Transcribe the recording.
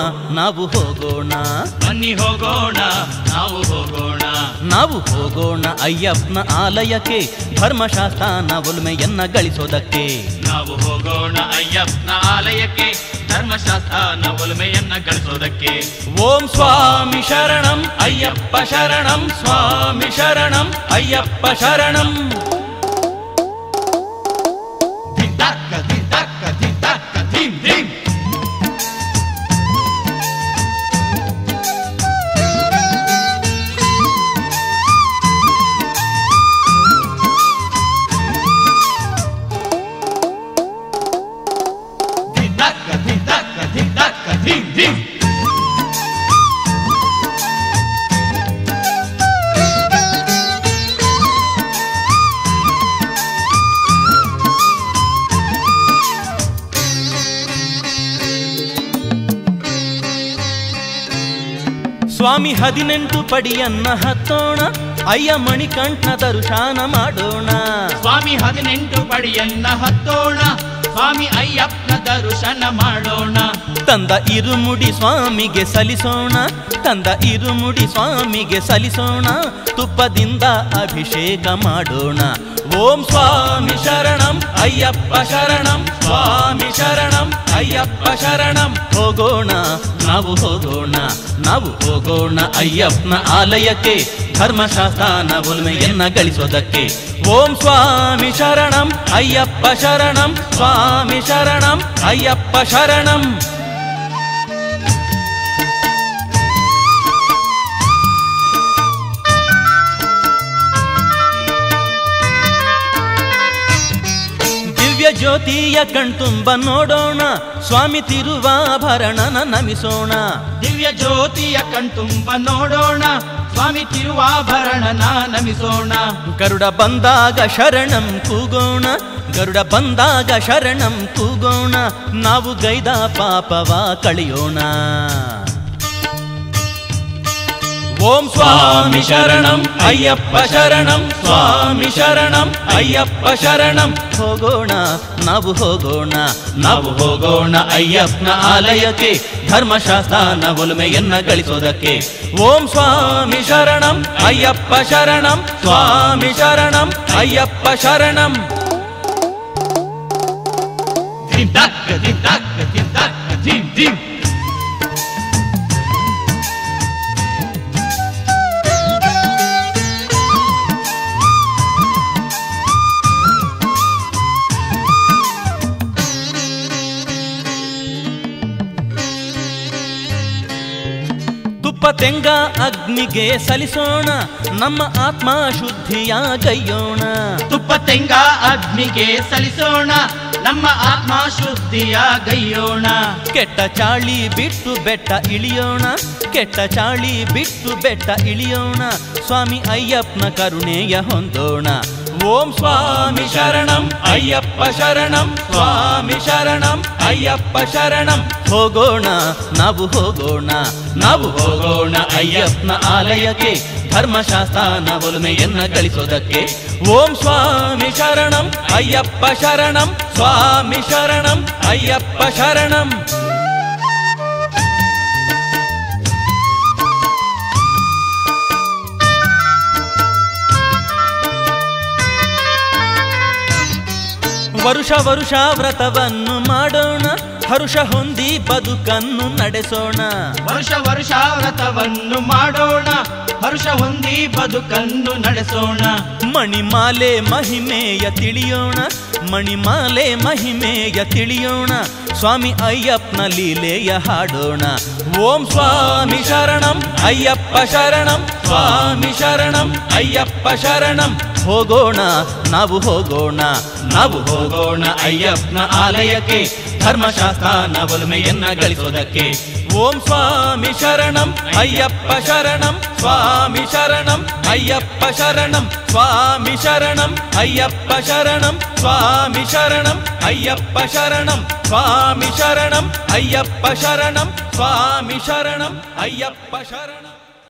ನಾವು ಹೋಗೋಣ ಬನ್ನಿ ಹೋಗೋಣ ನಾವು ಹೋಗೋಣ ನಾವು ಹೋಗೋಣ ಅಯ್ಯಪ್ಪನ ಆಲಯಕ್ಕೆ ಧರ್ಮಶಾಸ್ತ್ರನ ಒಲ್ಮೆಯನ್ನ ಗಳಿಸೋದಕ್ಕೆ ನಾವು ಹೋಗೋಣ ಅಯ್ಯಪ್ಪನ ಆಲಯಕ್ಕೆ ಧರ್ಮಶಾಸ್ತ್ರನ ಒಲಮೆಯನ್ನ ಗಳಿಸೋದಕ್ಕೆ ಓಂ ಸ್ವಾಮಿ ಶರಣಂ ಅಯ್ಯಪ್ಪ ಶರಣಂ ಸ್ವಾಮಿ ಶರಣಂ ಅಯ್ಯಪ್ಪ ಶರಣಂ ಧಿಂತಾಕ್ಕ ಧಿಂತಾಕ್ಕ ಧಿಂತಾಕ್ಕ ಧಿಂ ಧಿಂ ಧಿಂತಾಕ್ಕ ಧಿಂತಾಕ್ಕ ಧಿಂತಾಕ್ಕ ಧಿಂ ಧಿಂ ಸ್ವಾಮಿ ಹದಿನೆಂಟು ಪಡಿಯನ್ನ ಹತ್ತೋಣ ಅಯ್ಯ ಮಣಿಕಂಠನ ದರುಶಾನ ಮಾಡೋಣ ಸ್ವಾಮಿ ಹದಿನೆಂಟು ಪಡಿಯನ್ನ ಹತ್ತೋಣ ಸ್ವಾಮಿ ಅಯ್ಯಪ್ಪನ ದರ್ಶನ ಮಾಡೋಣ ತಂದ ಇರುಮುಡಿ ಸ್ವಾಮಿಗೆ ಸಲ್ಲಿಸೋಣ ತಂದ ಇರುಮುಡಿ ಸ್ವಾಮಿಗೆ ಸಲ್ಲಿಸೋಣ ತುಪ್ಪದಿಂದ ಅಭಿಷೇಕ ಮಾಡೋಣ ಓಂ ಸ್ವಾಮಿ ಶರಣಂ ಅಯ್ಯಪ್ಪ ಶರಣಂ ಸ್ವಾಮಿ ಶರಣಂ ಅಯ್ಯಪ್ಪ ಶರಣಂ ಹೋಗೋಣ ನಾವು ಹೋಗೋಣ ನಾವು ಹೋಗೋಣ ಅಯ್ಯಪ್ಪನ ಆಲಯಕ್ಕೆ ಧರ್ಮಶಾಸ್ತ್ರನ ಒಲ್ಮೆಯನ್ನ ಗಳಿಸೋದಕ್ಕೆ ಓಂ ಸ್ವಾಮಿ ಶರಣಂ ಅಯ್ಯಪ್ಪ ಶರಣಂ ಸ್ವಾಮಿ ಶರಣಂ ಅಯ್ಯಪ್ಪ ಶರಣಂ ದಿವ್ಯ ಜ್ಯೋತಿಯ ಕಣ್ತುಂಬ ನೋಡೋಣ ಸ್ವಾಮಿ ತಿರುವಾಭರಣನ ನಮಿಸೋಣ ದಿವ್ಯ ಜ್ಯೋತಿಯ ಕಣ್ತುಂಬ ನೋಡೋಣ ಸ್ವಾಮಿ ತಿರುವಾಭರಣನ ನಮಿಸೋಣ ಗರುಡ ಬಂದಾಗ ಶರಣಂ ಕೂಗೋಣ ಗರುಡ ಬಂದಾಗ ಶರಣಂ ಕೂಗೋಣ ನಾವು ಗೈದ ಪಾಪವ ಕಳೆಯೋಣ ಓಂ ಸ್ವಾಮಿ ಶರಣಂ ಅಯ್ಯಪ್ಪ ಶರಣಂ ಸ್ವಾಮಿ ಶರಣಂ ಅಯ್ಯಪ್ಪ ಶರಣಂ ಹೋಗೋಣ ನಾವು ಹೋಗೋಣ ನಾವು ಹೋಗೋಣ ಅಯ್ಯಪ್ಪನ ಆಲಯಕ್ಕೆ ಧರ್ಮಶಾಸ್ತ್ರನ ಒಲುಮೆಯನ್ನ ಗಳಿಸೋದಕ್ಕೆ ಓಂ ಸ್ವಾಮಿ ಶರಣಂ ಅಯ್ಯಪ್ಪ ಶರಣಂ ಸ್ವಾಮಿ ಶರಣಂ ಅಯ್ಯಪ್ಪ ಶರಣಂ ಧಿಂ ದಕ್ಕ ಧಿಂ ದಕ್ಕ ಧಿಂ ದಕ್ಕ ಧಿಂ ಧಿಂ ತುಪ್ಪ ತೆಂಗ ಅಗ್ನಿಗೆ ಸಲಿಸೋಣ ನಮ್ಮ ಆತ್ಮ ಶುದ್ಧಿಯ ಗೈಯೋಣ ತುಪ್ಪ ತೆಂಗ ಅಗ್ನಿಗೆ ಸಲ್ಲಿಸೋಣ ನಮ್ಮ ಆತ್ಮ ಶುದ್ಧಿಯ ಗೈಯೋಣ ಕೆಟ್ಟ ಚಾಳಿ ಬಿಟ್ಟು ಬೆಟ್ಟ ಇಳಿಯೋಣ ಕೆಟ್ಟ ಚಾಳಿ ಬಿಟ್ಟು ಬೆಟ್ಟ ಇಳಿಯೋಣ ಸ್ವಾಮಿ ಅಯ್ಯಪ್ಪನ ಕರುಣೆಯ ಹೊಂದೋಣ ಓಂ ಸ್ವಾಮಿ ಶರಣಂ ಅಯ್ಯಪ್ಪ ಶರಣಂ ಸ್ವಾಮಿ ಶರಣಂ ಅಯ್ಯಪ್ಪ ಶರಣಂ ಹೋಗೋಣ ನಾವು ಹೋಗೋಣ ನಾವು ಹೋಗೋಣ ಅಯ್ಯಪ್ಪನ ಆಲಯಕ್ಕೆ ಧರ್ಮಶಾಸ್ತ್ರನ ಒಲುಮೆಯನ್ನ ಗಳಿಸೋದಕ್ಕೆ ಓಂ ಸ್ವಾಮಿ ಶರಣಂ ಅಯ್ಯಪ್ಪ ಶರಣಂ ಸ್ವಾಮಿ ಶರಣಂ ಅಯ್ಯಪ್ಪ ಶರಣಂ ವರುಷ ವರುಷ ವ್ರತವನ್ನು ಮಾಡೋಣ ಹರುಷ ಹೊಂದಿ ಬದುಕನ್ನು ನಡೆಸೋಣ ವರುಷ ವರುಷ ವ್ರತವನ್ನು ಮಾಡೋಣ ಹರುಷ ಹೊಂದಿ ಬದುಕನ್ನು ನಡೆಸೋಣ ಮಣಿಮಾಲೆ ಮಹಿಮೆಯ ತಿಳಿಯೋಣ ಮಣಿಮಾಲೆ ಮಹಿಮೆಯ ತಿಳಿಯೋಣ ಸ್ವಾಮಿ ಅಯ್ಯಪ್ಪನ ಲೀಲೆಯ ಹಾಡೋಣ ಓಂ ಸ್ವಾಮಿ ಶರಣಂ ಅಯ್ಯಪ್ಪ ಶರಣಂ ಸ್ವಾಮಿ ಶರಣಂ ಅಯ್ಯಪ್ಪ ಶರಣಂ ಹೋಗೋಣ ನಾವು ಹೋಗೋಣ ನಾವು ಹೋಗೋಣ ಅಯ್ಯಪ್ಪನ ಆಲಯಕ್ಕೆ ಧರ್ಮಶಾಸ್ತ್ರನ ಒಲುಮೆಯನ್ನ ಗಳಿಸೋದಕ್ಕೆ ಓಂ ಸ್ವಾಮಿ ಶರಣಂ ಅಯ್ಯಪ್ಪ ಶರಣಂ ಸ್ವಾಮಿ ಶರಣಂ ಅಯ್ಯಪ್ಪ ಶರಣಂ ಸ್ವಾಮಿ ಶರಣಂ ಅಯ್ಯಪ್ಪ ಶರಣಂ ಸ್ವಾಮಿ ಶರಣಂ ಅಯ್ಯಪ್ಪ ಶರಣಂ ಸ್ವಾಮಿ ಶರಣಂ ಅಯ್ಯಪ್ಪ ಶರಣಂ ಸ್ವಾಮಿ ಶರಣಂ ಅಯ್ಯಪ್ಪ ಶರಣಂ